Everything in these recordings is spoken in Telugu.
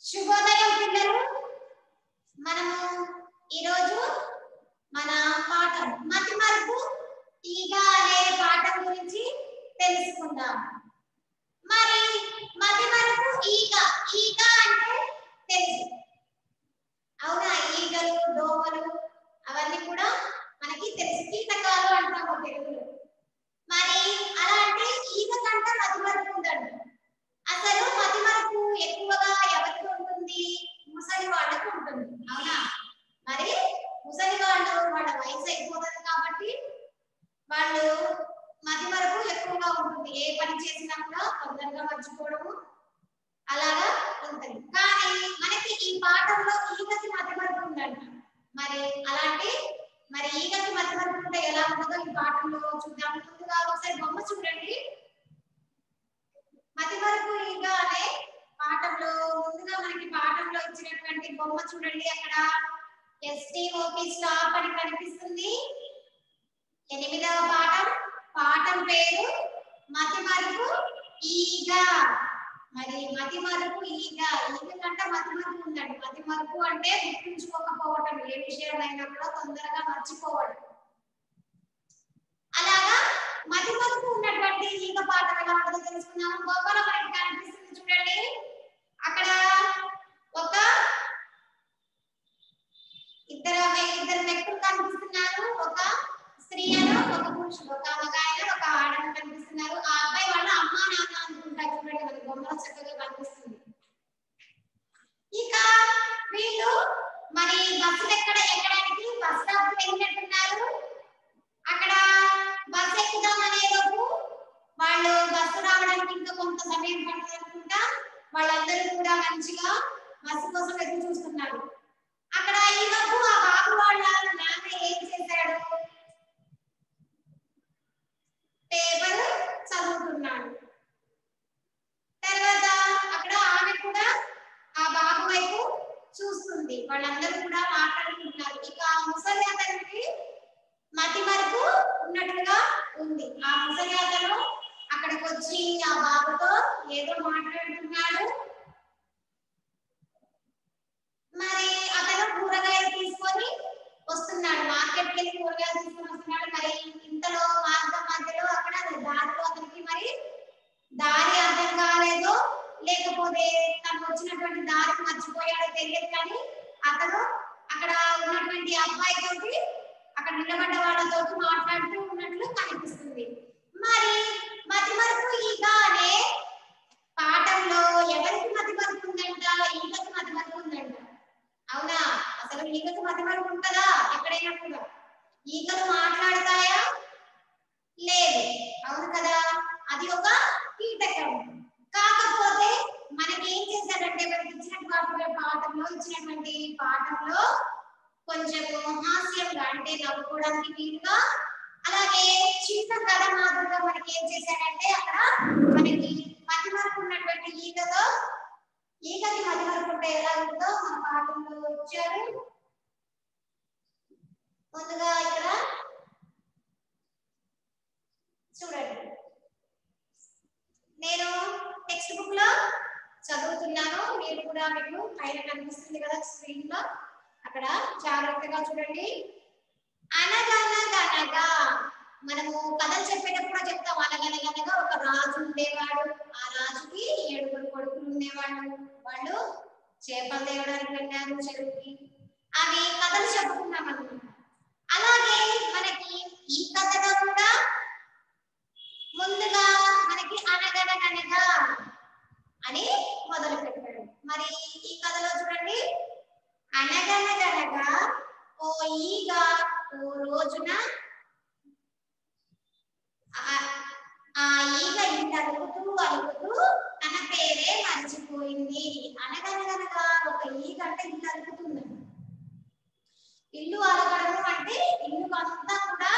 శుభోదయం పిల్లలు మనము ఈరోజు మన పాఠం మతి మరుపు ఈగ అనే పాఠం గురించి తెలుసుకుందాం మరి మతి మరుపు ఈగ ఈగ అంటే తెలుసు అవునా ఈగలు దోమలు అవన్నీ కూడా మనకి తెలుసు కీటకాలు అంటాము తెలుగులో మరి అలాంటి ఈగ కంట మతి మరుపు ఉందండి అసలు మతి మరుపు ఎక్కువగా ఎవరికి ఉంటుంది ముసలి వాళ్ళకు ఉంటుంది అవునా మరి ముసలి వాళ్ళు వాళ్ళ వయసు అయిపోతుంది కాబట్టి వాళ్ళు మతి మరుపు ఎక్కువగా ఉంటుంది ఏ పని చేసినా కూడా తొందరగా మర్చిపోవడము అలాగా ఉంటుంది కానీ మనకి ఈ పాఠంలో ఈగకి మతి మరుపు ఉందంట మరి అలాంటి మరి ఈగకి మతి మరుపు ఉంటే ఎలా ఉంటుందో ఈ పాఠంలో చూద్దాం ముందుగా ఒకసారి బొమ్మ చూడండి మతి వరకు ఈగ అనే పాఠంలో ముందుగా మనకి పాఠంలో ఇచ్చినటువంటి బొమ్మ చూడండి అక్కడ ఎస్టీఓపి స్టాప్ అని కనిపిస్తుంది ఎనిమిదవ పాఠం పాఠం పేరు మతి మరుపు ఈగ మరి మతి మరుపు ఈగ ఈగ కంటే మతి మరుపు ఉందండి మతి మరుపు అంటే గుర్తుంచుకోకపోవటం ఏ విషయమైనా కూడా తొందరగా మర్చిపోవడం అలాగా మతి మరుపు ఉన్నటువంటి ఈగ పాఠం ఎలా ఉంటుందో తెలుసుకుందాం బొమ్మలో మనకి కనిపిస్తుంది చూడండి అక్కడ ఒక ఇద్దరు ఇద్దరు వ్యక్తులు కనిపిస్తున్నారు ఒక స్త్రీ అని ఒక పురుషుడు ఒక మగాయన ఒక ఆడని కనిపిస్తున్నారు ఆ అబ్బాయి వాళ్ళ అమ్మా నాన్న అనుకుంటారు చూడండి మనకి బొమ్మలో చక్కగా కనిపిస్తుంది ఇక వీళ్ళు మరి బస్సులు ఎక్కడ ఎక్కడానికి బస్ స్టాప్ వెళ్ళినట్టున్నారు అక్కడ బస్ ఎక్కుదాం అనే లోపు వాళ్ళు బస్సు రావడానికి ఇంకా కొంత సమయం పడుతుంది అనుకుంటా వాళ్ళందరూ కూడా మంచిగా బస్సు కోసం ఎదురు చూస్తున్నారు అక్కడ ఈ లోపు ఆ బాబు వాళ్ళ నాన్న ఏం చేశాడు పేపర్ చదువుతున్నాడు తర్వాత అక్కడ ఆమె కూడా ఆ బాబు వైపు చూస్తుంది వాళ్ళందరూ కూడా మాట్లాడుకుంటున్నారు ఇక ఆ ముసలి అతనికి మతి వరకు ఉన్నట్లుగా ఉంది ఆ ముసలి అతను అక్కడికి వచ్చి ఆ బాబుతో ఏదో మాట్లాడుతున్నాడు మరి అతను కూరగాయలు తీసుకొని వస్తున్నాడు మార్కెట్ కి వెళ్ళి కూరగాయలు తీసుకొని వస్తున్నాడు మరి ఇంతలో మార్గం మధ్యలో అక్కడ దారిలో అతనికి మరి దారి అర్థం కాలేదో లేకపోతే తను వచ్చినటువంటి దారి మర్చిపోయాడో తెలియదు కానీ అతను అక్కడ ఉన్నటువంటి అబ్బాయి తోటి అక్కడ నిలబడ్డ వాళ్ళతో మాట్లాడుతూ ఉన్నట్లు కనిపిస్తుంది మరి మతి మరుపు ఈగ అనే పాఠంలో ఎవరికి మతి మరుపు ఉందంట ఈగకి మతి మరుపు ఉందంట అవునా అసలు ఈగకి మతి మరుపు ఉంటుందా ఎక్కడైనా కూడా ఈగలు మాట్లాడతాయా లేదు అవును కదా అది ఒక కీటకం కాకపోతే మనకి ఏం చేశారంటే మనకి ఇచ్చినటువంటి పాఠంలో ఇచ్చినటువంటి పాఠంలో కొంచెం హాస్యంగా అంటే నవ్వుకోవడానికి వీలుగా అలాగే చిన్న కథ మాదిరిగా మనకి ఏం చేశాడంటే అక్కడ మనకి మతి వరకు ఉన్నటువంటి ఈగతో ఈగకి మతి వరకు ఉంటే ఎలా ఉంటుందో మన పాఠంలో ఇచ్చారు ముందుగా ఇక్కడ చూడండి నేను టెక్స్ట్ బుక్ లో చదువుతున్నాను మీరు కూడా మీకు పైన కనిపిస్తుంది కదా స్క్రీన్ లో అక్కడ జాగ్రత్తగా చూడండి అనగనగనగా మనము కథలు చెప్పేటప్పుడు చెప్తాం అనగనగనగా ఒక రాజు ఉండేవాడు ఆ రాజుకి ఏడుగురు కొడుకులు ఉండేవాళ్ళు వాళ్ళు చేపలు తేవడానికి వెళ్ళారు చెరువుకి అవి కథలు చెప్పుకున్నాం అనమాట అలాగే మనకి ఈ కథలో కూడా ముందుగా మనకి అనగనగనగా అని మొదలు పెట్టాడు మరి ఈ కథలో చూడండి అనగనగనగా ఓ ఈగ ఓ రోజున ఆ- ఆ ఈగ ఇంత అలుగుతూ అలుగుతూ తన పేరే మర్చిపోయింది అనగనగనగా ఒక ఈగ అంటే ఇంత అలుగుతుంది ఇల్లు అలగడము అంటే ఇల్లు అంతా కూడా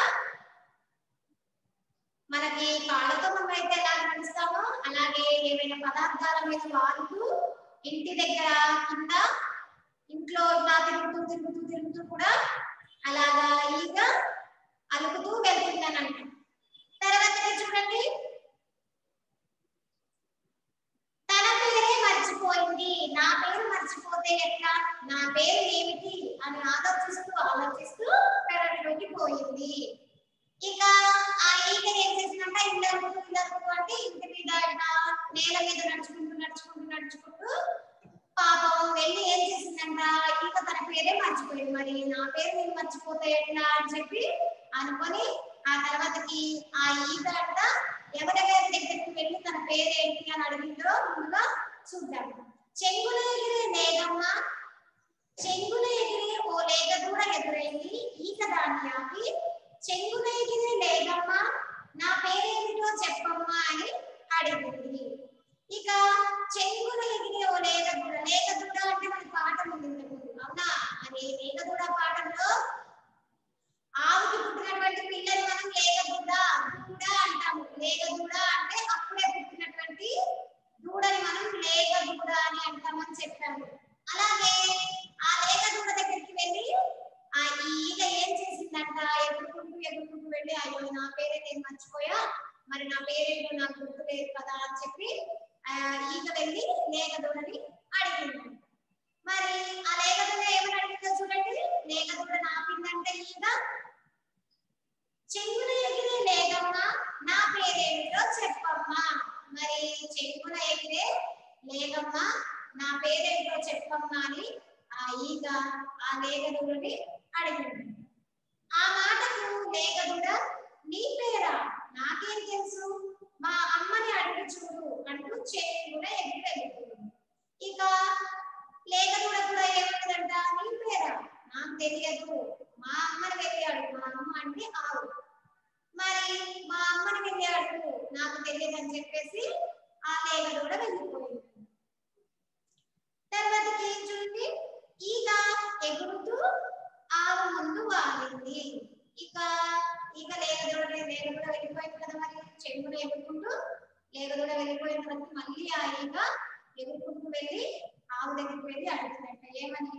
మనకి కాళ్ళతో మనం అయితే ఎలా నడుస్తామో అలాగే ఏమైనా పదార్థాల మీద వాడుతూ ఇంటి దగ్గర కింద ఇంట్లో ఇలా తిరుగుతూ తిరుగుతూ తిరుగుతూ కూడా అలాగా ఈగ అలుకుతూ వెళ్తుందనంట తర్వాత చూడండి తన పేరే మర్చిపోయింది నా పేరు మర్చిపోయింది మర్చిపోతే ఎట్లా నా పేరు ఏమిటి అని ఆలోచిస్తూ ఆలోచిస్తూ పెరట్లోకి పోయింది ఇక ఆ ఈగ ఏం చేసిందంట ఇల్లరుకు ఇల్లరుకు అంటే ఇంటి మీద ఇట్లా నేల మీద నడుచుకుంటూ నడుచుకుంటూ నడుచుకుంటూ పాపం వెళ్ళి ఏం చేసిందంట ఈగ తన పేరే మర్చిపోయింది మరి నా పేరు నేను మర్చిపోతే ఎట్లా అని చెప్పి అనుకొని ఆ తర్వాతకి ఆ ఈగ అంట ఎవరెవరి దగ్గరికి వెళ్ళి తన పేరు ఏంటి అని అడిగిందో ముందుగా చూద్దాం చెంగున ఎగిరే లేగమ్మ చెంగున ఎగిరే ఓ లేగ దూడ ఎదురైంది ఈగ దాన్ని ఆపి చెంగున ఎగిరే లేగమ్మ నా పేరేమిటో చెప్పమ్మా అని అడిగింది ఇక చెంగున ఎగిరే ఓ లేగ దూడ లేగ దూడ అంటే మనకి పాఠం ఉంది ఇంతకు ముందు. అవునా అది లేగ దూడ పాఠంలో ఆవుకి పుట్టినటువంటి పిల్లని మనం లేగదూడ దూడ అంటాము లేగదూడ అంటే అప్పుడే పుట్టినటువంటి దూడని మనం లేగదూడ అని అంటామని చెప్పాము అలాగే ఆ లేగదూడ దగ్గరికి వెళ్ళి ఆ ఈ ఈగ ఏం చేసిందంట ఎగురుకుంటూ ఎగురుకుంటూ వెళ్ళి అయ్యో నా పేరే నేను మర్చిపోయా మరి నా పేరేంటో నాకు గుర్తులేదు కదా అని చెప్పి ఆ ఈగ వెళ్ళి లేగదూడని అడిగింది మరి ఆ లేగదూడ ఏమని అడిగిందో చూడండి లేగదూడ నాపిందంటే ఈగ చెంగున ఎగిరే లేగమ్మ నా పేరేమిటో చెప్పమ్మా మరి చెంగున ఎగిరే లేగమ్మ నా పేరేమిటో చెప్పమ్మా అని ఆ ఈగ ఆ లేగదుడిని అడిగింది ఆ మాటకు లేగదుడ నీ పేరా నాకేం తెలుసు మా అమ్మని అడిగి చూడు అంటూ చెంగున ఎగిరి వెళ్ళిపోయింది ఇక లేగదుడ కూడా ఏమంటుందంట నీ పేరా నాకు తెలియదు మా అమ్మని వెళ్ళి అడుగు మా అమ్మ అంటే ఆవు మరి మా అమ్మని వెళ్ళి అడుగు నాకు తెలియదు అని చెప్పేసి ఆ లేగ కూడా వెళ్ళిపోయింది తర్వాతకి చూడండి ఈగ ఎగురుతూ ఆవు ముందు వాలింది ఇక ఈగ లేగ దూడ లేగ కూడా వెళ్ళిపోయింది కదా మరి చెంగున ఎగురుకుంటూ లేగ కూడా వెళ్ళిపోయిన తర్వాత మళ్ళీ ఆ ఈగ ఎగురుకుంటూ వెళ్ళి ఆవు దగ్గరికి వెళ్ళి అడుగుతుందంట ఏమని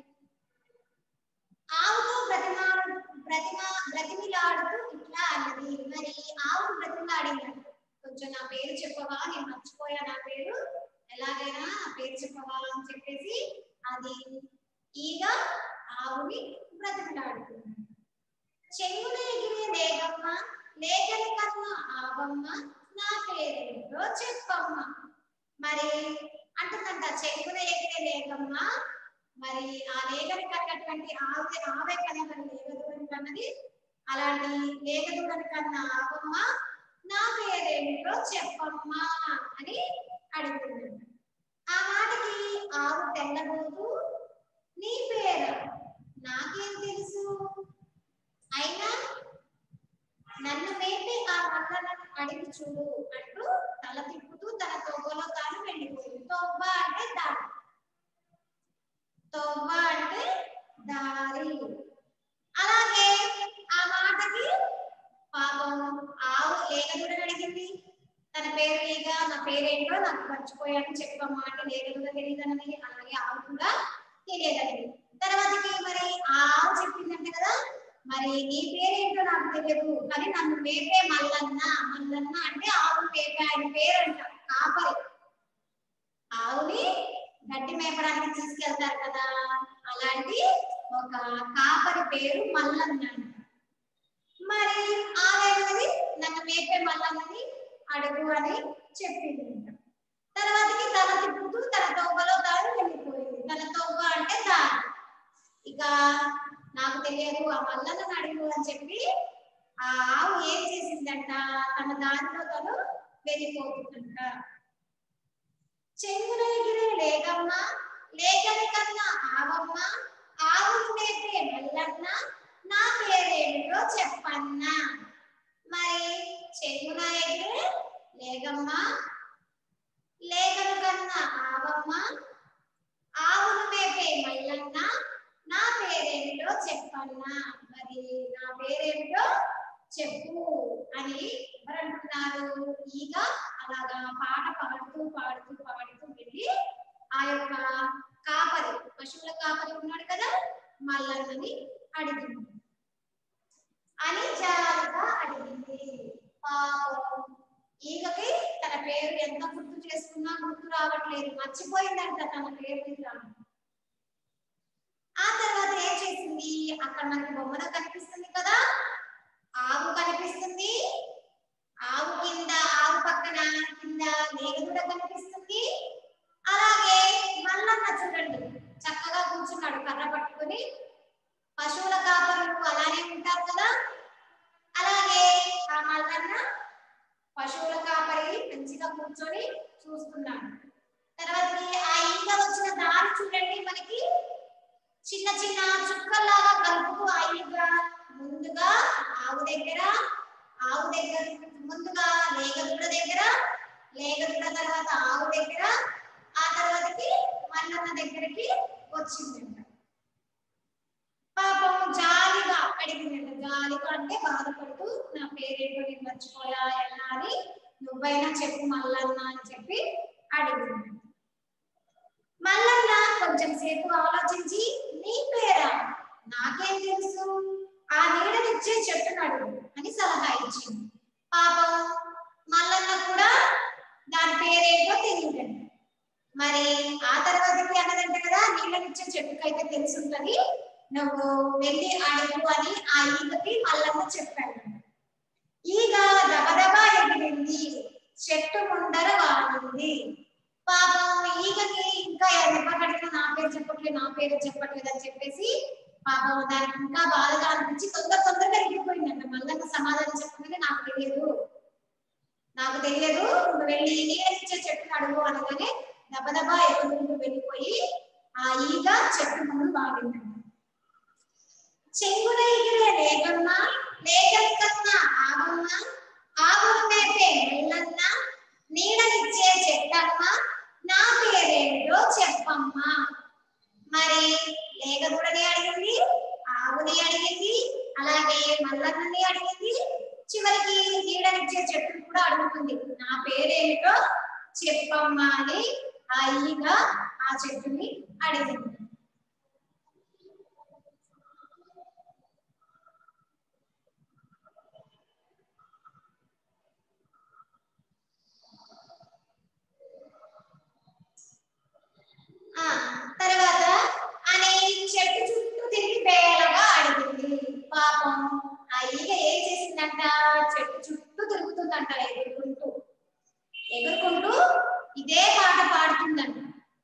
ఆవుతో ప్రతిమాడు ప్రతిమ బ్రతిమిలాడుతూ ఇట్లా అన్నది మరి ఆవు బ్రతిమలాడిందంట కొంచెం నా పేరు చెప్పవా నేను మర్చిపోయా నా పేరు ఎలాగైనా నా పేరు చెప్పవా అని చెప్పేసి అది ఈగ ఆవుని బ్రతిమలాడుతుంది చెంగున ఎగిరే లేగమ్మ లేగల కన్నా ఆవమ్మ నా పేరేంటో చెప్పమ్మ మరి అంటుందంట చెంగున ఎగిరే లేగమ్మ మరి ఆ లేగని కన్నటువంటి ఆవే ఆవే కదా మరి లేగదూడని కన్నది అలాంటి లేగదూడని కన్న ఆవమ్మ నా పేరేమిటో చెప్పమ్మా అని అడుగుతుంది ఆ మాటకి ఆవు తెల్లబోతూ నీ పేరు నాకేం తెలుసు అయినా నన్ను మేపి ఆ మల్లలను అడిగి చూడు అంటూ తల తిప్పుతూ తన తొవ్వలో తాను వెళ్ళిపోయింది తొవ్వ అంటే దారి తొవ్వ అంటే దారి అలాగే ఆ మాటకి పాపం ఆవు లేగదుడ అడిగింది తన పేరు ఈగ నా పేరేంటో నాకు మర్చిపోయాను చెప్పమ్మా అంటే లేగదుడ తెలియదన్నది అలాగే ఆవు కూడా తెలియదండి తర్వాతకి మరి ఆ ఆవు చెప్పిందంటే కదా మరి నీ పేరేంటో నాకు తెలియదు కానీ నన్ను మేపే మల్లన్న మల్లన్న అంటే ఆవు మేపే ఆయన పేరంట కాపరి ఆవుని గడ్డి మేపడానికి తీసుకెళ్తారు కదా అలాంటి ఒక కాపరి పేరు మల్లన్న అంట. మరి ఆవేమది నన్ను మేపే మల్లన్నని అడుగు అని చెప్పింది తర్వాతకి తల తిప్పుతూ తన తొవ్వలో తాను వెళ్ళిపోయింది తన తొవ్వ అంటే దారి ఇక నాకు తెలియదు ఆ మల్లన్నని అడుగు అని చెప్పి ఆ ఆవు ఏం చేసిందంట తన దారిలో తను వెళ్ళిపోతుందంట చెంగున ఎగిరే లేగమ్మ లేగని కన్నా ఆవమ్మ ఆవును మేపే మల్లన్న నా పేరేమిటో చెప్పన్నా మరి చెంగున ఎగిరే లేగమ్మ లేగను కన్నా ఆవమ్మ ఆవును మేపే మల్లన్న నా పేరేమిటో చెప్పన్నా మరి నా పేరేమిటో చెప్పు అని ఎవరు అంటున్నారు ఈగ అలాగా పాట పాడుతూ పాడుతూ పాడుతూ వెళ్ళి ఆ యొక్క కాపరి పశువుల కాపరి ఉన్నాడు కదా మల్లన్నని అడిగింది అని జాగ్రత్తగా అడిగింది పాపం ఈగకి తన పేరు ఎంత గుర్తు చేసుకున్నా గుర్తు రావట్లేదు మర్చిపోయిందంట తన పేరు మీద ఆ తర్వాత ఏం చేసింది అక్కడ మనకి బొమ్మలో కనిపిస్తుంది కదా ఆవు కనిపిస్తుంది ఆవు కింద ఆవు పక్కన కింద లేగదూడ కనిపిస్తుంది అలాగే మల్లన్న చూడండి చక్కగా కూర్చున్నాడు కర్ర పట్టుకొని పశువుల కాపరులు అలానే ఉంటారు కదా అలాగే ఆ మల్లన్న పశువుల కాపరి మంచిగా కూర్చొని చూస్తున్నాడు తర్వాత ఆ ఈగ వచ్చిన దారి చూడండి మనకి చిన్న చిన్న చుక్కల్లాగా కలుపుతూ ఆ ఈగ ముందుగా ఆవు దగ్గర ఆవు దగ్గర ముందుగా లేగదూడ దగ్గర లేగదూడ తర్వాత ఆవు దగ్గర ఆ తర్వాతకి మల్లన్న దగ్గరికి వచ్చిందంట పాపం జాలిగా అడిగిందంట జాలిగా అంటే బాధపడుతూ నా పేరేంటో నేను మర్చిపోయా ఎలా అని నువ్వైనా చెప్పు మల్లన్న అని చెప్పి అడిగింది మల్లన్న కొంచెం సేపు ఆలోచించి నీ పేరా నాకేం తెలుసు ఆ నీడనిచ్చే చెట్టునడు అని సలహా ఇచ్చింది పాపం మల్లన్న కూడా దాని పేరేంటో తెలియదండి మరి ఆ తర్వాతకి అన్నదంట కదా నీళ్ళనిచ్చే చెట్టుకైతే తెలుసుంటది నువ్వు వెళ్ళి అడుగు అని ఆ ఈగకి మల్లన్న చెప్పాడు ఈగ దబదబా ఎగిరింది చెట్టు ముందర వాడింది పాపం ఈగకి ఇంకా ఎవరికడిగినా నా పేరు చెప్పట్లేదు నా పేరు చెప్పట్లేదు అని చెప్పేసి పాపం దానికి ఇంకా బాధగా అనిపించి తొందర తొందరగా ఎగిరిపోయిందంట మల్లన్న సమాధానం చెప్పగానే నాకు తెలియదు నాకు తెలియదు నువ్వు వెళ్ళి నీళ్ళనిచ్చే చెట్టును అడుగు అనగానే దబదబా ఎగురుకుంటూ వెళ్ళిపోయి ఆ ఈగ చెట్టు ముందు వాడిందంట చెంగున ఎగిరే లేగమ్మ లేగం కన్నా ఆవమ్మ ఆవును మేపే మెల్లన్న నీడనిచ్చే చెట్టమ్మ నా పేరేంటో చెప్పమ్మా మరి లేగదూడని అడిగింది ఆవుని అడిగింది అలాగే మల్లన్నని అడిగింది చివరికి నీడనిచ్చే చెట్టును కూడా అడుగుతుంది నా పేరేమిటో చెప్పమ్మా అని ఆ ఈగ ఆ చెట్టుని అడిగింది ఆ తర్వాత అని చెట్టు చుట్టూ తిరిగి బేలగా అడిగింది పాపం ఆ ఈగ ఏం చేసిందంట చెట్టు చుట్టూ తిరుగుతుందంట ఎగురుకుంటూ ఎగురుకుంటూ ఇదే పాట పాడుతుందంట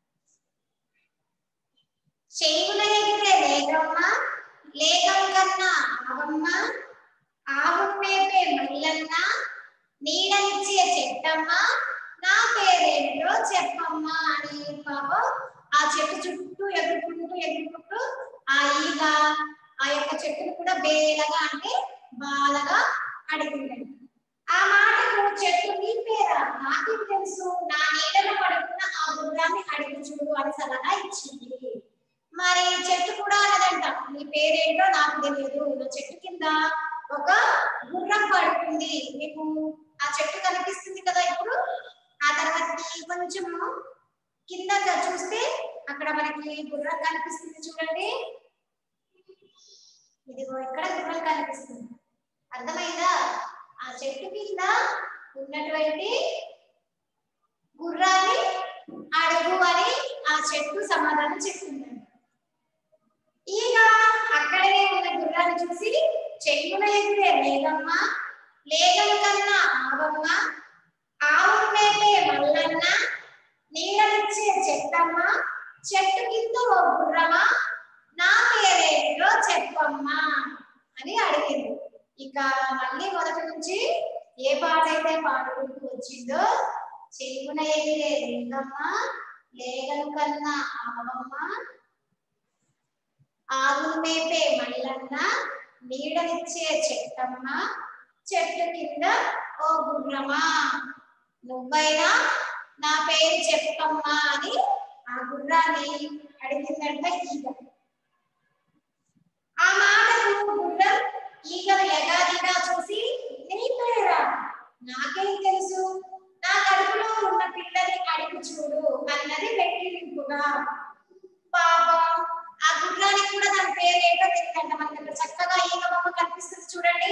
చెవుల ఎగిరే లేగమ్మ లేగం కన్నా ఆవమ్మ ఆవు మేపే మల్లన్న నీడనిచ్చే చెట్టమ్మ నా పేరేంటో చెప్పమ్మా అని పాపం ఆ చెట్టు చుట్టూ ఎగురుకుంటూ ఎగురుకుంటూ ఆ ఈగ ఆ యొక్క చెట్టును కూడా బేలగా అంటే బాధగా అడిగిందండి ఆ మాటకు చెట్టు నీ పేరా నాకేం తెలుసు నా నీడలో పడుకున్న ఆ గుర్రాన్ని అడిగి చూడు అని సలహా ఇచ్చింది మరి చెట్టు కూడా అన్నదంట నీ పేరేంటో నాకు తెలియదు నా చెట్టు కింద ఒక గుర్రం పడుతుంది నీకు ఆ చెట్టు కనిపిస్తుంది కదా ఇప్పుడు ఆ తర్వాత కొంచెము కింద చూస్తే అక్కడ మనకి గుర్రం కనిపిస్తుంది చూడండి ఇదిగో ఇక్కడ గుర్రం కనిపిస్తుంది అర్థమైందా ఆ చెట్టు కింద ఉన్నటువంటి గుర్రాన్ని అడుగు అని ఆ చెట్టు సమాధానం చెప్తుందండి ఈగ అక్కడే ఉన్న గుర్రాన్ని చూసి చెయ్యున ఎగిరే లేగమ్మ లేగల కన్నా ఆవమ్మ ఆవు మేపే మల్లన్న నీడనిచ్చే చెట్టమ్మ చెట్టు కింద ఓ గుర్రమా నా పేరేంటో చెప్పమ్మా అని అడిగింది ఇక మళ్ళీ మొదటి నుంచి ఏ పాట అయితే పాడుకుంటూ వచ్చిందో చెవున ఎగిరే లింగమ్మ లేగలు కన్నా ఆవమ్మ ఆవులు మేపే మల్లన్న నీడనిచ్చే చెట్టమ్మ చెట్టు కింద ఓ గుర్రమా నువ్వైనా నా పేరు చెప్పమ్మా అని ఆ గుర్రాన్ని అడిగిందంట ఈగ ఆ మాటకు గుర్రం ఈగను యగాదిగా చూసి నీ పేరా నాకేం తెలుసు నా కడుపులో ఉన్న పిల్లని అడిగి చూడు అన్నది వెక్కిరింపుగా పాపం ఆ గుర్రానికి కూడా దాని పేరు ఏంటో తెలియదంట మనకి ఇక్కడ చక్కగా ఈగ బొమ్మ కనిపిస్తుంది చూడండి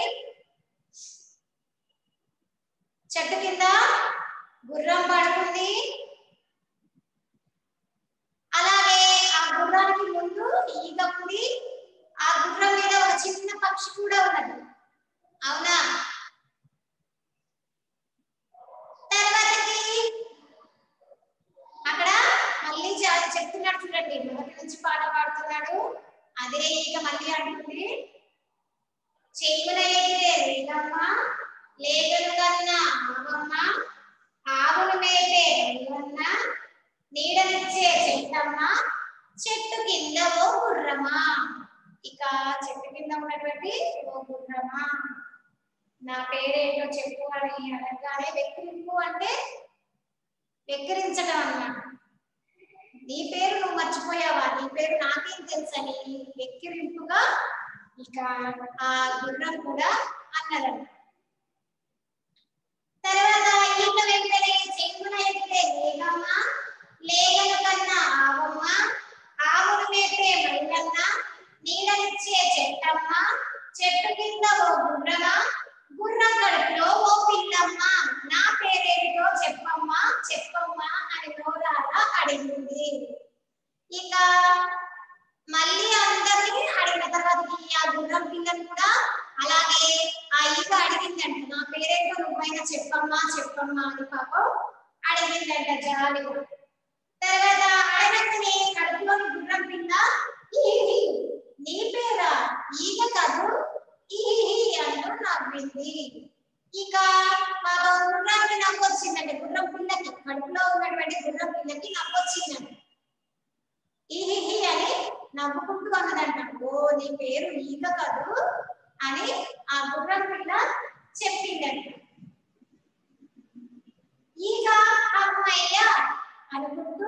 చెట్టు కింద గుర్రం పడుతుంది అలాగే ఆ గుర్రానికి ముందు ఈగ మళ్ళీ చా- చెప్తున్నాడు చూడండి మొదటి నుంచి పాట పాడుతున్నాడు అదే ఈగ మళ్ళీ అంటుంది చెయ్యున ఎగిరే రేగమ్మ లేగలు కన్నా ఆవమ్మ ఆవును మేపే రైవన్న నీడనిచ్చే చెట్టమ్మ చెట్టు కింద ఓ గుర్రమా ఇక చెట్టు కింద ఉన్నటువంటి ఓ గుర్రమా నా పేరేంటో చెప్పు అని అనగానే వెక్కిరింపు అంటే వెక్కిరించడం అన్నమాట నీ పేరు నువ్వు మర్చిపోయావా నీ పేరు నాకేం తెలుసని వెక్కిరింపుగా ఇక ఆ గుర్రం కూడా అన్నదంట తర్వాత ఈత వెంటనే చెంగున ఎక్కితే లేగమ్మ లేగల కన్నా ఆవమ్మ ఆవును మేపే మైలన్న నీడనిచ్చే చెట్టమ్మ చెట్టు కింద ఓ గుర్రమ గుర్రం కడుపులో ఓ పిల్లమ్మ నా పేరేంటో చెప్పమ్మా చెప్పమ్మా అని నోరారా అడిగింది ఇక మళ్ళీ అందరినీ అడిగిన తర్వాత ఆ గుర్రం పిల్లని కూడా అలాగే ఆ ఈగ అడిగిందంట నా పేరేంటో నువ్వైనా చెప్పమ్మా చెప్పమ్మా అని పాపం అడిగిందంట జాలిగా తర్వాత అడగంగానే కడుపులోని గుర్రం పిల్ల "ఈహి, నీ పేరా ఈగ కాదు ఈహి అంటూ నవ్వింది ఇక పాపం గుర్రానికి నవ్వొచ్చిందంటే గుర్రం పిల్లకి కడుపులో ఉన్నటువంటి గుర్రం పిల్లకి నవ్వొచ్చిందంట ఈహి అని నవ్వుకుంటూ అన్నదంట ఓ నీ పేరు ఈగ కాదు అని ఆ గుర్రం పిల్ల చెప్పిందంట ఈగ అమ్మయ్య అనుకుంటూ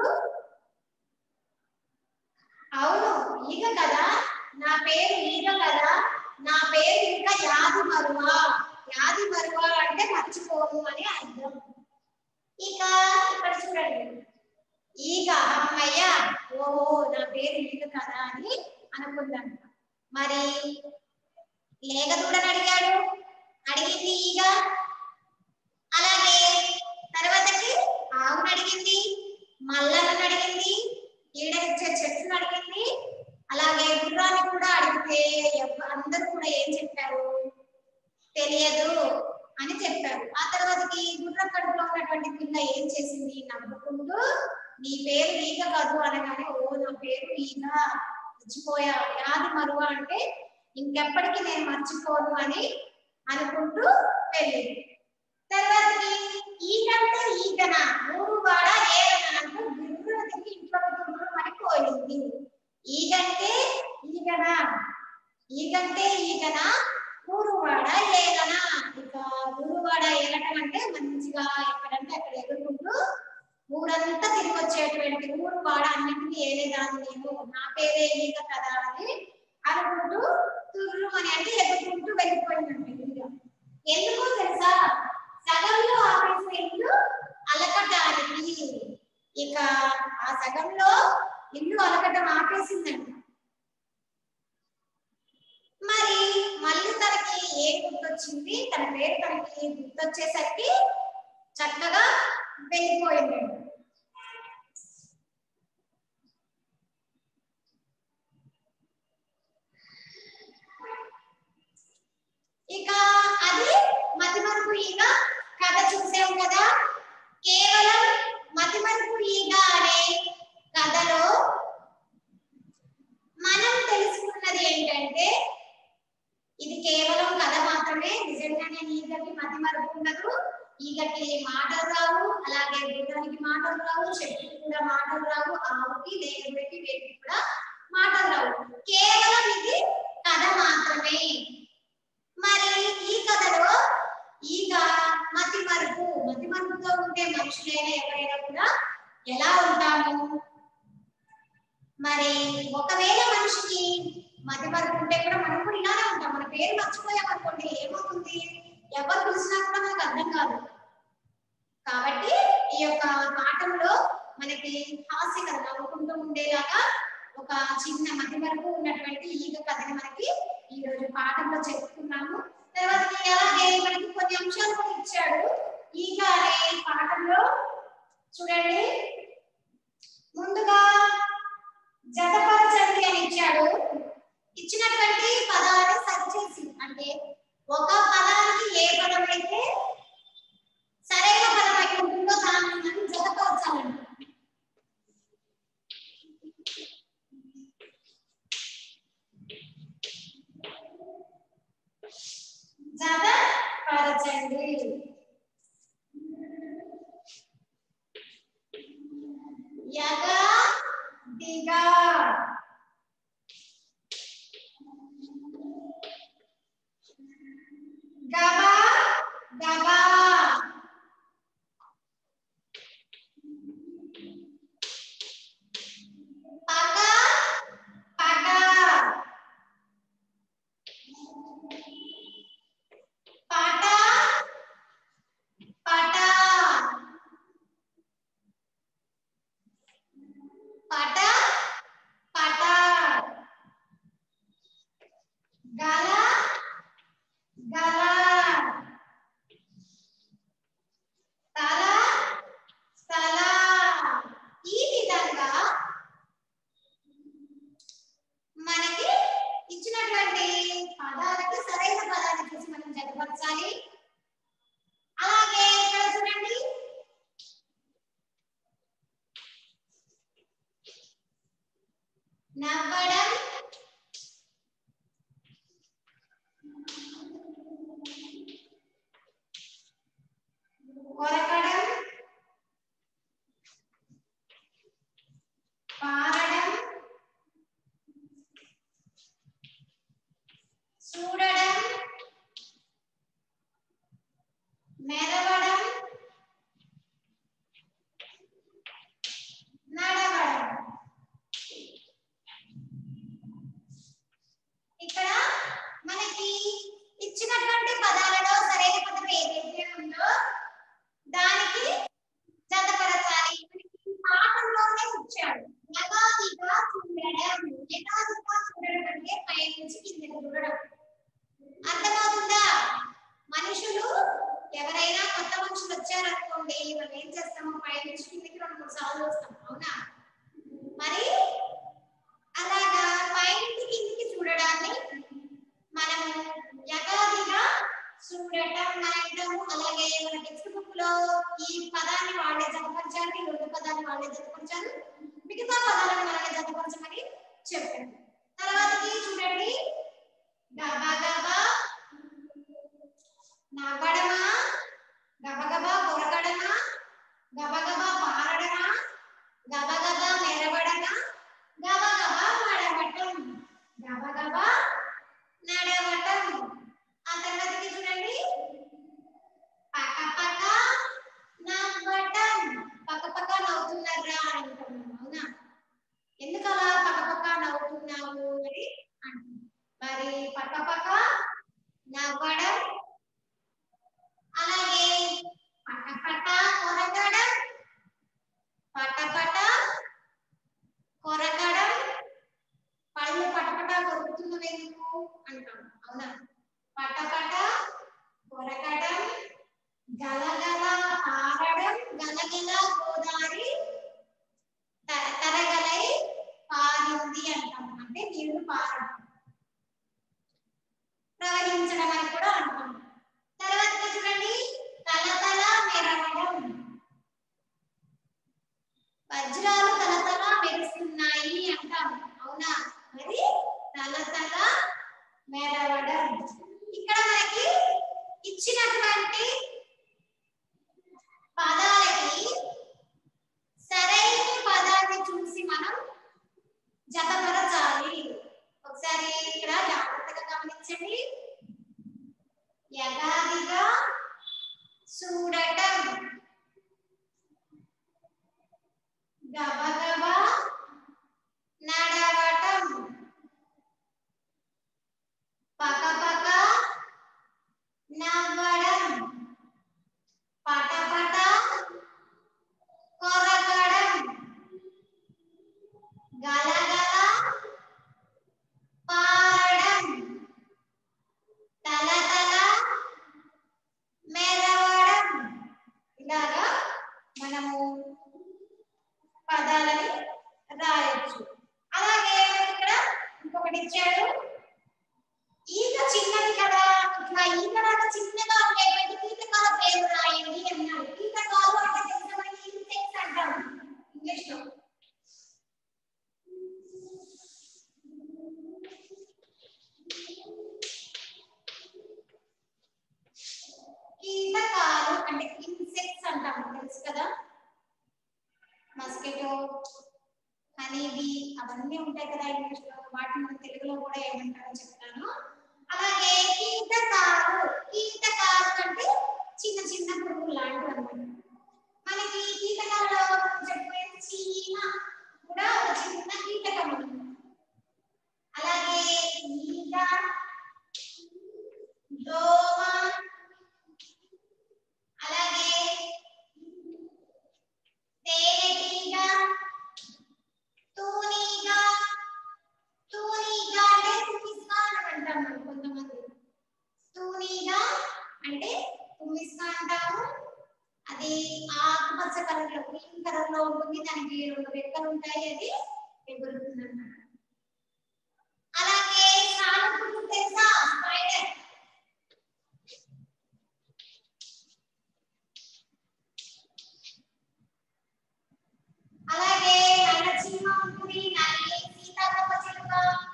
అవును ఈగ కదా నా పేరు ఈగ కదా నా పేరు ఇంకా యాది మరువా యాది మరువా అంటే మర్చిపోను అని అర్థం ఇక ఇక్కడ చూడండి ఈగ అమ్మయ్య ఓహో నా పేరు ఈగ కదా అని అనుకుందంట మరి లేగదూడని అడిగాడు అడిగింది ఈగ అలాగే తర్వాతకి ఆవును అడిగింది మల్లలను అడిగింది ఈడనిచ్చే చెట్టును అడిగింది అలాగే గుర్రాన్ని కూడా అడిగితే ఎవ్వ- అందరూ కూడా ఏం చెప్పారు తెలియదు అని చెప్పారు ఆ తర్వాతకి గుర్రం కడుపులో ఉన్నటువంటి పిల్ల ఏం చేసింది నవ్వుకుంటూ నీ పేరు ఈగ కాదు అనగానే ఓ నా పేరు ఈగ మర్చిపోయా యాది మరువ అంటే ఇంకెప్పటికీ నేను మర్చిపోను అని అనుకుంటూ వెళ్ళింది తర్వాతకి ఈగంటే ఈగన ఊరు వాడ ఏగన అంటూ గుర్రు దిగి ఇంట్లోకి గుర్రు అని పోయింది ఈగంటే ఈగన ఈగంటే ఈగన ఊరువాడ ఏగన ఇక ఊరువాడ ఏగటం అంటే మంచిగా ఎక్కడంటే అక్కడ ఎగురుకుంటూ ఊరంతా తిరిగి వచ్చేటువంటి ఊరు వాడ అన్నింటినీ ఏలేదాన్ని నేను నా పేరే ఈగ కదా అని అనుకుంటూ తుర్రు అని అంటే ఎగురుకుంటూ వెళ్ళిపోయిందంట ఈగ ఎందుకో తెలుసా సగంలో ఆపేసిన ఇల్లు అలకటానికి ఇక ఆ సగంలో ఇల్లు అలకటం ఆపేసిందంట మరి మళ్ళీ తనకి ఏం గుర్తొచ్చింది తన పేరు తనకి గుర్తొచ్చేసరికి చక్కగా వెళ్ళిపోయిందండి ఇక అది మతిమరుపు ఈగ కథ చూసాం కదా కేవలం మతిమరుపు ఈగ అనే కథలో మనం తెలుసుకున్నది ఏంటంటే ఇది కేవలం కథ మాత్రమే నిజంగానే ఈగకి మతి మరుపు ఉండదు ఈగకి మాటలు రావు అలాగే గుర్రానికి మాటలు రావు చెట్టుకి కూడా మాటలు రావు ఆవుకి లేకపోతే వేటికి కూడా మాటలు రావు కేవలం ఇది కథ మాత్రమే మరి ఈ కథలో ఈగ మతి మరుపు మతి మరుపుతో ఉంటే మనుషులైనా ఎవరైనా కూడా ఎలా ఉంటాము మరి ఒకవేళ మనిషికి మతి మరుపు ఉంటే కూడా మనం కూడా ఇలానే ఉంటాం మన పేరు మర్చిపోయాం అనుకోండి ఏమవుతుంది ఎవరు పిలిచినా కూడా మనకు అర్థం కాదు కాబట్టి ఈ యొక్క పాఠంలో మనకి హాస్యకర నవ్వుకుంటూ ఉండేలాగా ఒక చిన్న మతి మరుపు ఉన్నటువంటి ఈగ కథని మనకి ఈ రోజు పాఠంలో చెప్పుకున్నాము తర్వాత అలాగే మనకి కొన్ని అంశాలు కూడా ఇచ్చాడు ఈగ అనే పాఠంలో చూడండి ముందుగా జతపరచండి అని ఇచ్చాడు ఇచ్చినటువంటి పదాన్ని సరిచేసి అంటే ఒక పదానికి ఏ పదం అయితే సరైన పదం అయి ఉంటుందో దాన్ని మనం జతపరచాలండి ఈగ గబా గబా పగ పగ పట పట పట పట గల గల తల స్థల ఈ విధంగా మనకి ఇచ్చినటువంటి పదాలకి సరైన పదాన్ని చూసి మనం జతపరచాలి అలాగే ఇక్కడ చూడండి నవ్వడం కొరకడం పారడం చూడడం మెరవడం నడవడం ఇక్కడ మనకి ఇచ్చినటువంటి పదాలలో సరైన పదం ఏదైతే ఉందో దానికి జతపరచాలి మనకి పాఠంలోనే ఇచ్చాడు యథాదిగా చూడడం యథాదిగా చూడడం అంటే పై నుంచి కిందకి చూడడం అర్థమవుతుందా మనుషులు ఎవరైనా కొత్త మనుషులు వచ్చారనుకోండి మనం ఏం చేస్తాము పై నుంచి కిందకి రెండు మూడు సార్లు వస్తాం అవునా మరి అలాగా పై నుంచి కిందకి చూడడాన్ని మనం యథాదిగా చూడటం రాయటం అలాగే మన టెక్స్ట్ బుక్ లో ఈ పదాన్ని వాళ్ళే జతపరిచారు ఈ రెండు పదాన్ని వాళ్ళే జతపరిచారు మిగతా పదాలను మనమే జతపరచమని చెప్పారు తర్వాతకి చూడండి గబా గబా నవ్వడమా గబగబా కొరకడమా గబగబా పారడమా గబగబా మెరవడమా గబగబా నడవటం గబగబా నడవటం ఆ తర్వాతకి చూడండి పక్క పక్క నవ్వటం పక్క పక్క నవ్వుతున్నారా అని అంటున్నాం అవునా ఎందుకు అలా పక్క పక్క నవ్వుతున్నావు అని అంటున్నాం మరి పక్క పక్క నవ్వడం అలాగే పట పట కొరకడం పట పట కొరకడం పళ్ళు పటపట కొరుకుతున్నవి ఎందుకు అంటాం అవునా పటపట కొరకడం గలగల పారడం గలగల గోదావరి త- తరగలై పారింది అంటాం అంటే నీళ్లు పారడం ప్రవహించడం అని కూడా అంటాం తర్వాత చూడండి తల తల మెరవడం వజ్రాలు తలతల మెరుస్తున్నాయి అంటాం అవునా మరి తలతల మెరవడం ఇక్కడ మనకి ఇచ్చినటువంటి పదాలకి సరైన పదాన్ని చూసి మనం జతపరచాలి ఒకసారి ఇక్కడ జాగ్రత్తగా గమనించండి యథాదిగా చూడటం గబగబా నడవటం పకపక నవ్వడం పటపట కొరకడం గలగల పారడం తలతల మెరవడం ఇలాగా మనము పదాలని రాయొచ్చు అలాగే ఇక్కడ ఇంకొకటి ఇచ్చాడు ఈగ చిన్నది కదా ఇట్లా ఈగలాగా చిన్నగా ఉండేటువంటి కీటకాల పేరు రాయండి అన్నాడు కీటకాలు అంటే తెలుసా మనకి ఇన్సెక్ట్స్ అంటాం ఇంగ్లీష్ లో కీటకాలు అంటే ఇన్సెక్ట్స్ అంటాం తెలుసు కదా మస్కిటో అనేవి అవన్నీ ఉంటాయి కదా ఇంగ్లీష్ లో వాటిని మనం తెలుగులో కూడా ఏమంటారో చెప్తాను అలాగే కీటకాలు కీటకాలు అంటే చిన్న చిన్న పురుగులు లాంటివి అన్నమాట మనకి కీటకాలలో మనం చెప్పే చీమ కూడా ఒక చిన్న కీటకం అన్నమాట అలాగే ఈగ దోమ అలాగే తేనెటీగ తూనీగ తూనీగ అంటే తుమ్మిస్కా అని అంటాం మనం కొంతమంది తూనీగ అంటే తుమ్మిస్కా అంటాము అది ఆకుపచ్చ కలర్ లో గ్రీన్ కలర్ లో ఉంటుంది దానికి రెండు రెక్కలు ఉంటాయి అది ఎగురుతుంది అన్నమాట అలాగే సాలెపురుగు తెలుసా స్పైడర్ అలాగే నల్ల చీమ ఉంటుంది నల్లి సీతాకోక చిలుక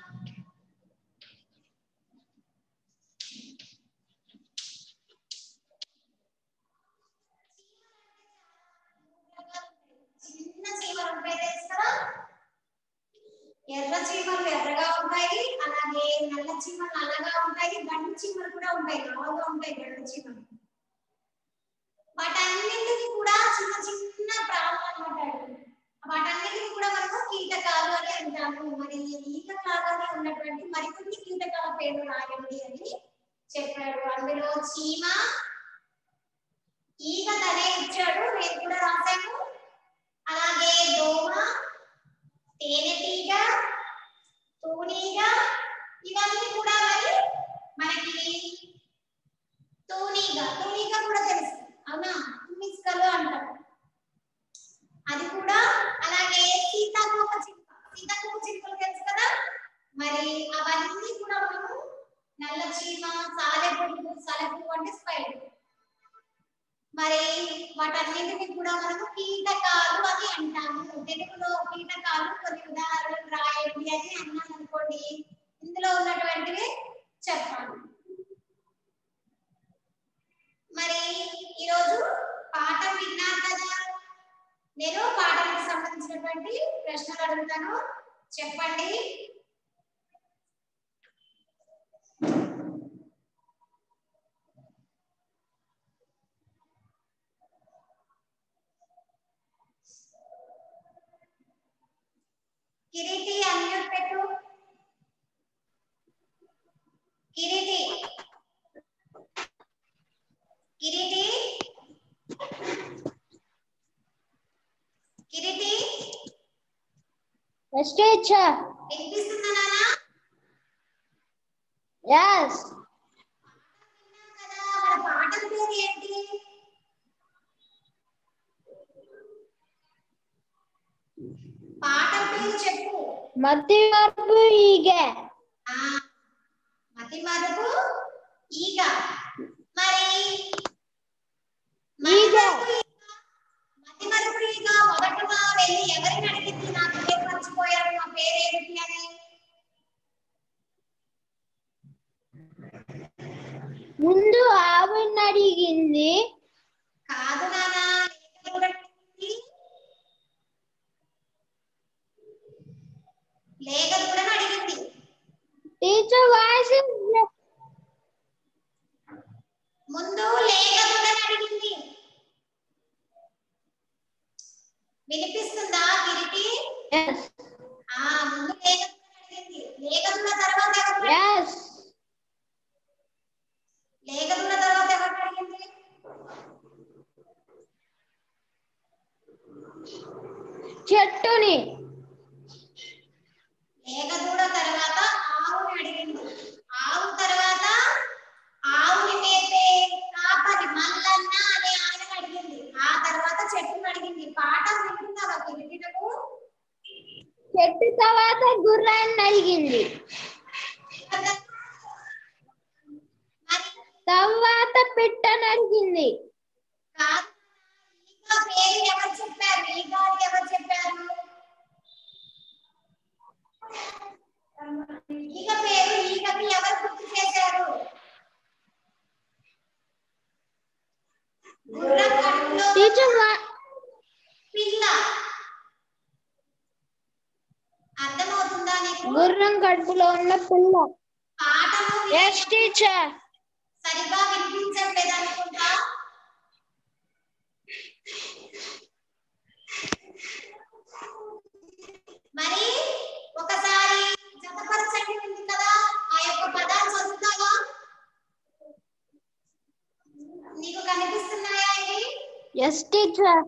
చిన్న చీమలు ఉంటాయి తెలుసు కదా ఎర్ర చీమలు ఎర్రగా ఉంటాయి అలాగే నల్ల చీమలు నల్లగా ఉంటాయి గండు చీమలు కూడా ఉంటాయి లావుగా ఉంటాయి గండు చీమలు వాటన్నింటికి కూడా చిన్న చిన్న ప్రాణులు అన్నమాట వాటన్నిటిని కూడా మనము కీటకాలు అని అంటాము మరి ఈగ లాగానే ఉన్నటువంటి మరికొన్ని కీటకాల పేరు రాయండి అని చెప్పాడు అందులో చీమ ఈగ తనే ఇచ్చాడు నేను కూడా రాశాను అలాగే దోమ తేనెటీగ తూనీగ ఇవన్నీ కూడా మరి మనకి తూనీగ తూనీగ కూడా తెలుసు అవునా తుమ్మిస్కలు అంటారు అది కూడా అలాగే సీతాకోక చిలుక సీతాకోక చిలుకలు తెలుసు కదా మరి అవన్నీ కూడా మనము నల్ల చీమ సాలెపురుగు సాలెపురుగు అంటే స్పైడర్ మరి వాటన్నిటిని కూడా మనము కీటకాలు అని అంటాము తెలుగులో కీటకాలు కొన్ని ఉదాహరణలు రాయండి అని అన్నాను అనుకోండి ఇందులో ఉన్నటువంటివి చెప్పాలి మరి ఈరోజు పాఠం విన్నారు కదా నేను పాఠానికి సంబంధించినటువంటి ప్రశ్నలు అడుగుతాను చెప్పండి కిరీటి అన్మ్యూట్ పెట్టు కిరీటి కిరీటి కిరీటి Yes, teacher. వినిపిస్తుందా నాన్న Yes. విన్నాం కదా మన పాఠం పేరు ఏంటి పాఠం పేరు చెప్పు మతి మార్పు ఈగే ఆ మతి మరుపు ఈగ మరి మతి ఈగ. మరుపు ఈగ మతి మరుపు ఈగ మొదటగా వెళ్ళి ఎవరిని అడిగింది నా పేరు మర్చిపోయారు నా పేరు ఏమిటి అని ముందు ఆవుని అడిగింది కాదు నాన్న లేఖ కూడా అడిగింది లేఖ కూడా అడిగింది టీచర్ వాయిస్ ముందు లేఖ కూడా అడిగింది వినిపిస్తుందా కిరీటి ఎస్ ఆ ముందు లేఖ కూడా అడిగింది లేఖ కూడా తర్వాత ఎవరు ఎస్ లేఖ కూడా తర్వాత ఎవరు అడిగింది చెట్టుని లేఖ దూడ తర్వాత ఆవుని అడిగింది ఆవు తర్వాత ఆవుని మేపే కాపరి మల్లన్న అనే ఆయన అడిగింది ఆ తర్వాత చెట్టుని అడిగింది పాఠం వింటున్నావా కిరీటకు చెట్టు తర్వాత గుర్రాన్ని అడిగింది మరి తర్వాత పిట్టని అడిగింది కాదు ఈగ పేరు ఎవరు చెప్పారు ఈగ అని ఎవరు చెప్పారు ఈగ పేరు ఈగకి ఎవరు గుర్తు చేశారు గుర్రం కడుపులో టీచర్ వా- పిల్ల గుర్రం కడుపులో ఉన్న పిల్ల పాఠము ఎస్ టీచర్ సరిగా వినిపించట్లేదు అనుకుంటా మరి ఒకసారి జతపరచండి ఉంది కదా ఆ యొక్క పదాలు చదువుతావా నీకు కనిపిస్తున్నాయా ఇవి ఎస్ టీచర్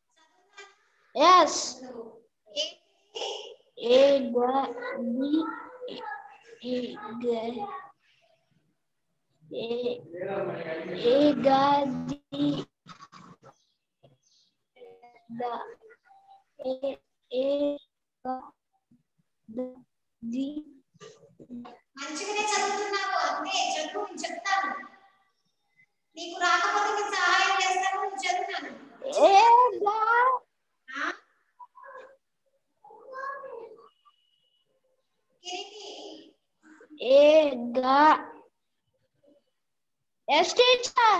ఎస్ ఏంటి? ఏ గ ది ఏ గ ఏ ఏ గ ది ద ఏ ఏ గ ద ది మంచిగానే చదువుతున్నావు అంతే చదువు నేను చెప్తాను నీకు రాకపోతే నేను సహాయం చేస్తాను నువ్వు చదువుతాను ఏ గ ఆ? కిరీటి ఏ గ ఎస్ టీచర్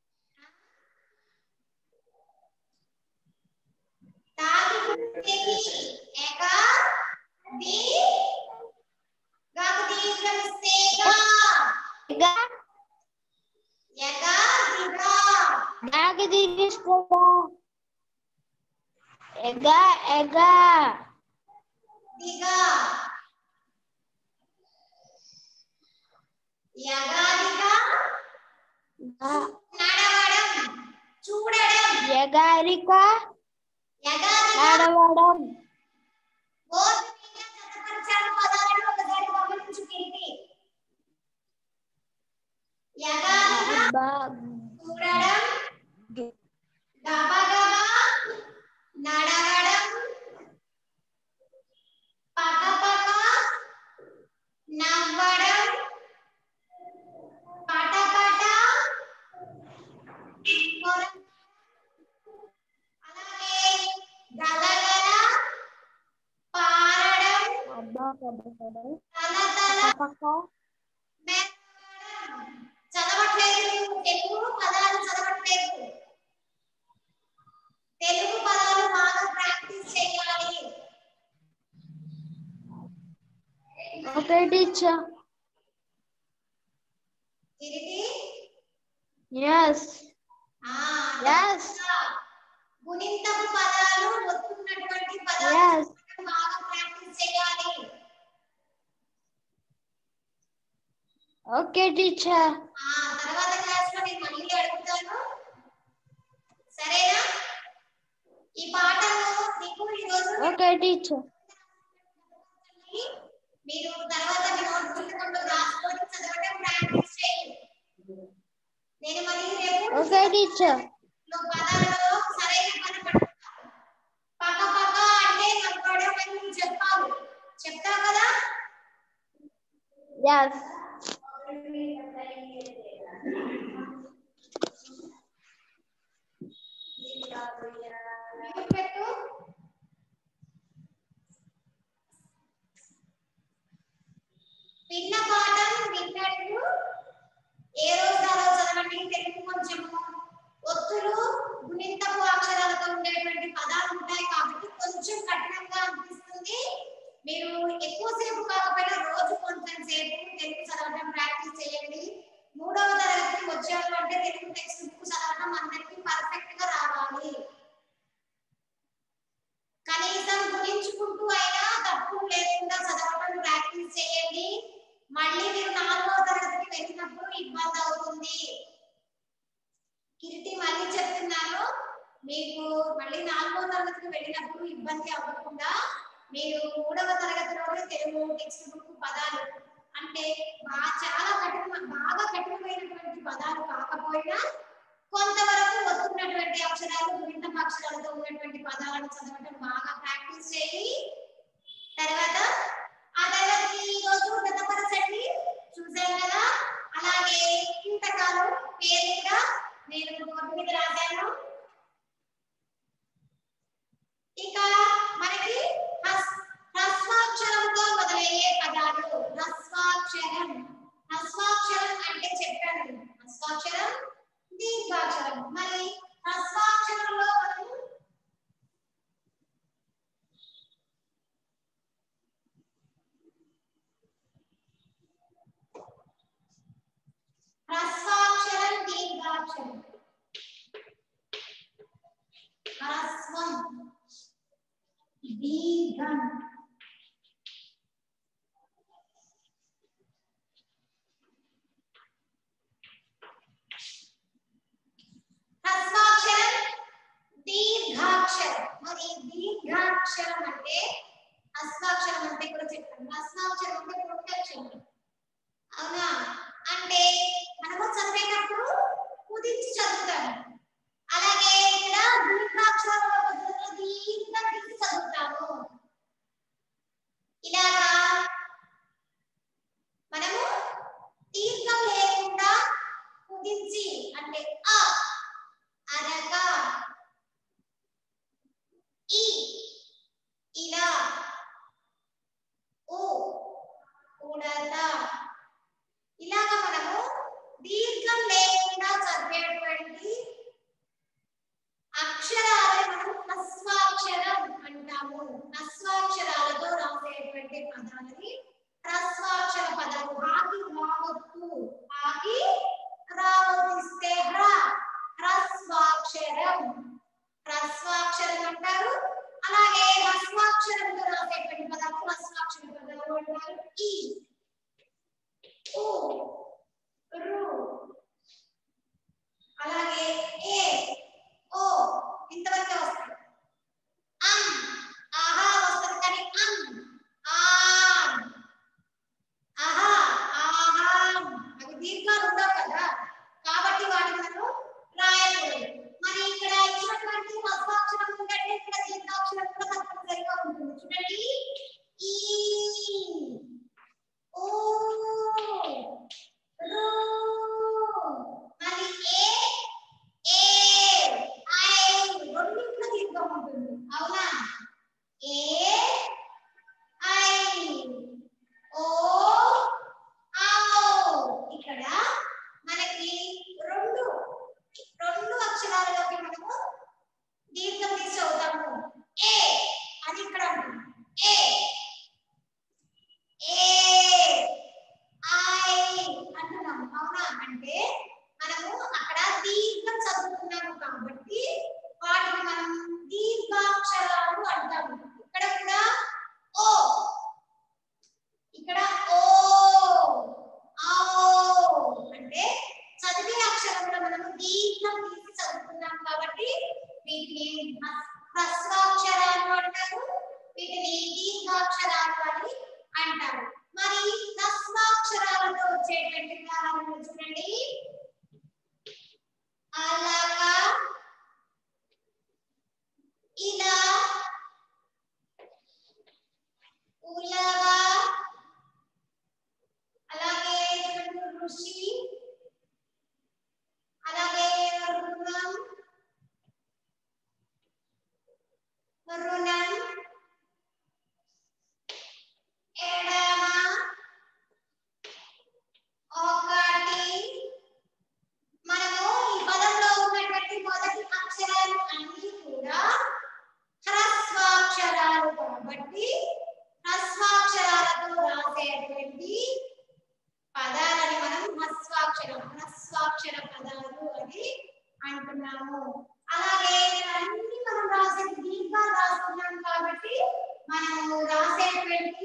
తాకి గుర్తేకి ఏక ది గాకు దీర్ఘమిస్తే గా గ ఏక దిగా గాకి దిగిస్తుందా ఎగ ఎగ దిగా యగా దిగా గ నడవడం చూడడం ఎగారిక యగా దిగా నడవడం బోర్డు మీద జతపరిచాడు పదాలను ఒకసారి గమనించు కిరీటి యగా దిగా బ చూడడం గబగబా నడవడం పకపక నవ్వడం పటపట కొర- అలాగే గలగల పారడం తలతల మెరవడం. చదవట్లేదు నువ్వు తెలుగు పదాలు చదవట్లేదు తెలుగు పదాలు బాగా ప్రాక్టీస్ చేయాలి ఓకే టీచర్ కిరీటి ఎస్ ఆ, Yes. గుణింతపు పదాలు వస్తున్నటువంటి పదాలు Yes. బాగా ప్రాక్టీస్ చేయాలి ఓకే టీచర్ ఆ తర్వాత క్లాస్ లో నేను మళ్ళీ అడుగుతాను సరేనా ఈ పాఠంలో మీకు ఈ రోజు ఓకే టీచర్ మీరు తర్వాత మీ నోట్ పుస్తకంలో రాసుకొని చదవడం ప్రాక్టీస్ చేయండి నేను మళ్ళీ రేపు ఓకే టీచర్ లో పదాలలో సరైన పని పట్టుకుంటా పక్క పక్క అంటే నవ్వడం అని నువ్వు చెప్పాలి చెప్తావు కదా ఎస్ మ్యూట్ పెట్టు విన్న పాఠం విన్నట్టు ఏ రోజు ఆ రోజు చదవండి తెలుగు కొంచెము ఒత్తులు గుణింతపు అక్షరాలతో ఉండేటువంటి పదాలు ఉంటాయి కాబట్టి కొంచెం కఠినంగా అనిపిస్తుంది మీరు ఎక్కువసేపు కాకపోయినా రోజు కొంచెం సేపు తెలుగు చదవడం ప్రాక్టీస్ చేయండి మూడవ తరగతికి వచ్చారు అంటే తెలుగు టెక్స్ట్ బుక్ చదవడం అందరికీ పర్ఫెక్ట్ గా రావాలి కనీసం గుణించుకుంటూ అయినా తప్పు లేకుండా చదవడం ప్రాక్టీస్ చేయండి మళ్ళీ మీరు నాలుగవ తరగతికి వెళ్ళినప్పుడు ఇబ్బంది అవుతుంది కిరీటి మళ్ళీ చెప్తున్నాను మీకు మళ్ళీ నాలుగవ తరగతికి వెళ్ళినప్పుడు ఇబ్బంది అవ్వకుండా మీరు మూడవ తరగతిలోనే తెలుగు టెక్స్ట్ బుక్ పదాలు అంటే బాగా చాలా కఠిన బాగా కఠినమైనటువంటి పదాలు కాకపోయినా కొంతవరకు వస్తున్నటువంటి అక్షరాలు గుణింతపు అక్షరాలతో ఉన్నటువంటి పదాలను చదవడం బాగా ప్రాక్టీస్ చేయి తర్వాత ఆ తర్వాత ఈ రోజు గతపరచండి చూసాం కదా అలాగే కీటకాలు పేరు కూడా నేను బోర్డు మీద రాశాను ఇక మనకి హస్- హ్రస్వాక్షరంతో మొదలయ్యే పదాలు హ్రస్వాక్షరం హ్రస్వాక్షరం అంటే చెప్పాను హ్రస్వాక్షరం దీర్ఘాక్షరం మరి హ్రస్వాక్షరంలో మనం దీర్ఘం హ్రస్వాక్షరం దీర్ఘాక్షరం మరి దీర్ఘాక్షరం అంటే హస్వాక్షరం అంటే కూడా చెప్పాను హస్వాక్షరం అంటే పొట్టక్షరం అవునా అంటే మనము చదివేటప్పుడు కుదించి చదువుతాము అలాగే ఇక్కడ దీర్ఘాక్షరాల పద్ధతిలో దీర్ఘం తీసి చదువుతాము ఇలాగా మనము దీర్ఘం లేకుండా కుదించి అంటే అ అనగా ఈ ఇలా ఓ ఉడత ఇలాగ మనము దీర్ఘం లేకుండా చదివేటువంటి అక్షరాలే మనం హ్రస్వాక్షరం అంటాము హ్రస్వాక్షరాలతో రాసేటువంటి పదాలని హ్రస్వాక్షర పదాలు ఆగి రావద్దు ఆగి రావద్దిస్తే హ్ర హ్రస్వాక్షరం హ్రస్వాక్షరం అంటారు అలాగే హ్రస్వాక్షరంతో రాసేటువంటి పదాలు హ్రస్వాక్షర పదాలు అంటారు ఈ ఊ రు అలాగే ఏ ఓ ఇంతవరకే వస్తాయి అం ఆహా వస్తుంది కానీ అం ఆం ఆహా ఆహాం అవి దీర్ఘాలు ఉండవు కదా కాబట్టి వాటిని మనం రాయకూడదు మరి ఇక్కడ ఇచ్చినటువంటి హస్తాక్షరం ఉందంటే ఇక్కడ దీర్ఘాక్షరం కూడా తప్పనిసరిగా ఉంటుంది చూడండి ఈ ఓ రు మరి ఏ ఏ ఐ రెండింటిలో దీర్ఘం ఉంటుంది అవునా ఏ ఐ ఓ ఆవ్ ఇక్కడ మనకి రెండు రెండు అక్షరాలలోకి మనము దీర్ఘం తీసి చదువుతాము ఏ అది ఇక్కడ ఉంటుంది ఏ ఏ ఐ అంటున్నాము అవునా అంటే మనము అక్కడ దీర్ఘం చదువుతున్నాము కాబట్టి వాటిని మనం దీర్ఘాక్షరాలు అంటాము ఇక్కడ కూడా ఓ ఇక్కడ ఓ ఆ అంటే చదివే అక్షరంలో మనము దీర్ఘం తీసి చదువుతున్నాం కాబట్టి వీటిని హ- హ్రస్వాక్షరాలు అంటారు వీటిని దీర్ఘాక్షరాలు అని అంటారు మరి హ్రస్వాక్షరాలతో వచ్చేటువంటి ఉదాహరణలు చూడండి అలాగా ఇలా ఉలగా అలాగే చూడండి ఋషి అలాగే రుణం రుణం ఎడమ ఒకటి మనము ఈ పదంలో ఉన్నటువంటి మొదటి అక్షరాలు అన్ని కూడా హ్రస్వాక్షరాలు కాబట్టి హ్రస్వాక్షరాలతో రాసేటువంటి పదాలని మనం హ్రస్వాక్షరం హ్రస్వాక్షర పదాలు అని అంటున్నాము అలాగే అన్ని మనం రాసే దీర్ఘాలు రాస్తున్నాం కాబట్టి మనము రాసేటువంటి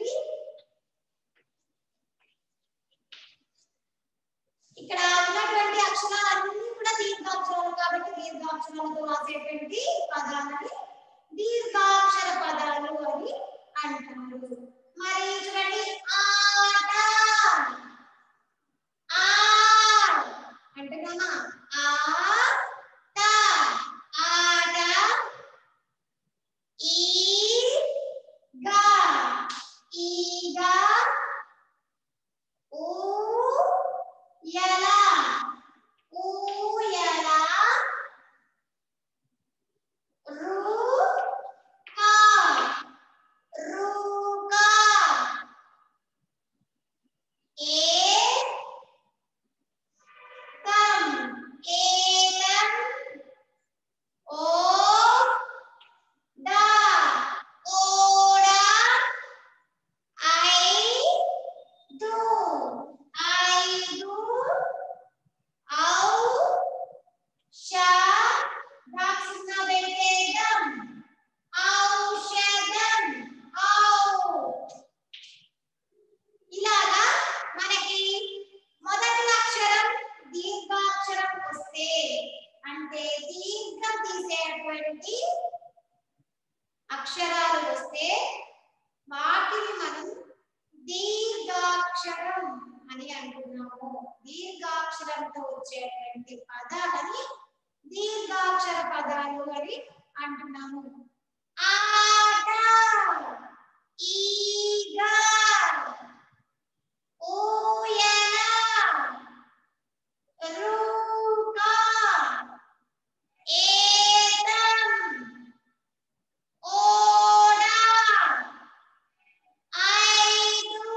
ఇక్కడ ఉన్నటువంటి అక్షరాలన్నీ కూడా దీర్ఘాక్షరాలు కాబట్టి దీర్ఘాక్షరాలతో రాసేటువంటి పదాలని దీర్ఘాక్షర పదాలు అని అంటారు మరి చూడండి ఆట ఆ అంటున్నామా ఆట ఆట ఈగా ఈగా ఊయల ఊయల రుకా రుకా వచ్చేటువంటి పదాలని దీర్ఘాక్షర పదాలు అని అంటున్నాము ఆట ఈగ ఊయల రూక ఏతం ఓడ ఐదు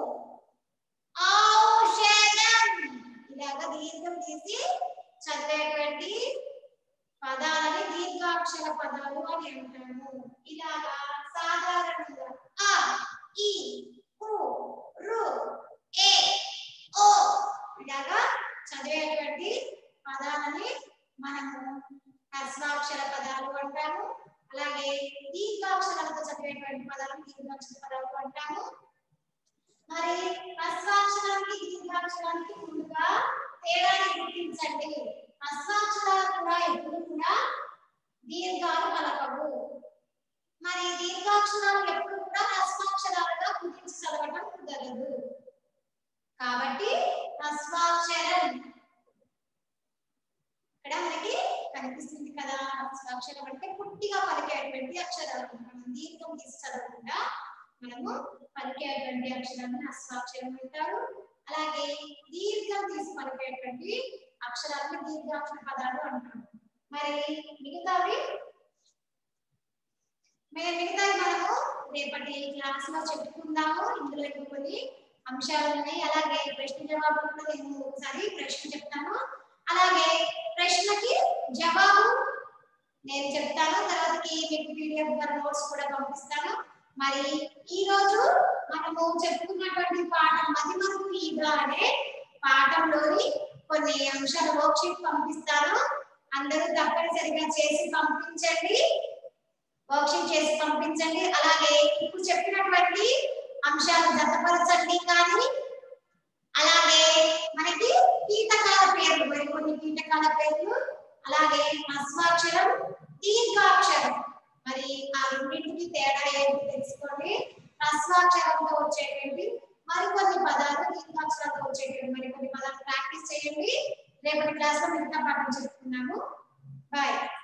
ఔషధం ఇలాగా దీర్ఘం తీసి చదివేటువంటి పదాలని దీర్ఘాక్షర పదాలు అని అంటాము ఇలాగా సాధారణంగా ఆ ఈ ఉ రు ఏ ఓ ఇలాగా చదివేటువంటి పదాలని మనము హస్వాక్షర పదాలు అంటాము అలాగే దీర్ఘాక్షరాలతో చదివేటువంటి పదాలను దీర్ఘాక్షర పదాలు అంటాము మరి హస్వాక్షరానికి దీర్ఘాక్షరానికి ముందుగా తేడాని గుర్తించండి హస్వాక్షరాలు కూడా ఎప్పుడు కూడా దీర్ఘాలు పలకవు మరి దీర్ఘాక్షరాలు ఎప్పుడు కూడా హస్వాక్షరాలుగా గుర్తించి చదవటం కుదరదు కాబట్టి హస్వాక్షరం ఇక్కడ మనకి కనిపిస్తుంది కదా హస్వాక్షరం అంటే పుట్టిగా పలికేటువంటి అక్షరాలు మనం దీర్ఘం తీసి చదవకుండా మనము పలికేటువంటి అక్షరాన్ని హస్వాక్షరం అంటారు అలాగే దీర్ఘం తీసి పలికేటువంటి అక్షరాలను దీర్ఘాక్షర పదాలు అంటారు మరి మిగతావి మేము మిగతావి మనము రేపటి క్లాస్ లో చెప్పుకుందాము ఇందులో ఇంకా కొన్ని అంశాలు ఉన్నాయి అలాగే ప్రశ్న జవాబు కూడా నేను ఒకసారి ప్రశ్న చెప్తాను అలాగే ప్రశ్నకి జవాబు నేను చెప్తాను తర్వాతకి మీకు పీడిఎఫ్ ద్వారా నోట్స్ కూడా పంపిస్తాను మరి ఈ రోజు మనము చెప్పుకున్నటువంటి పాఠం మతి మనకు ఈగ అనే పాఠంలోని కొన్ని అంశాల వర్క్షీట్ పంపిస్తాను అందరూ తప్పనిసరిగా చేసి పంపించండి వర్క్షీట్ చేసి పంపించండి అలాగే ఇప్పుడు చెప్పినటువంటి అంశాలు జతపరచండి కానీ అలాగే మనకి కీటకాల పేర్లు మరి కొన్ని కీటకాల పేర్లు అలాగే హస్వాక్షరం దీర్ఘాక్షరం మరి ఆ రెండింటికి తేడా ఏంటి తెలుసుకోండి హస్వాక్షరంతో వచ్చేటువంటి మరికొన్ని పదాలు దీర్ఘాక్షరాలతో వచ్చేటువంటి మరికొన్ని పదాలు ప్రాక్టీస్ చేయండి రేపటి క్లాస్ లో మిగతా పాఠం చెప్పుకున్నాము బాయ్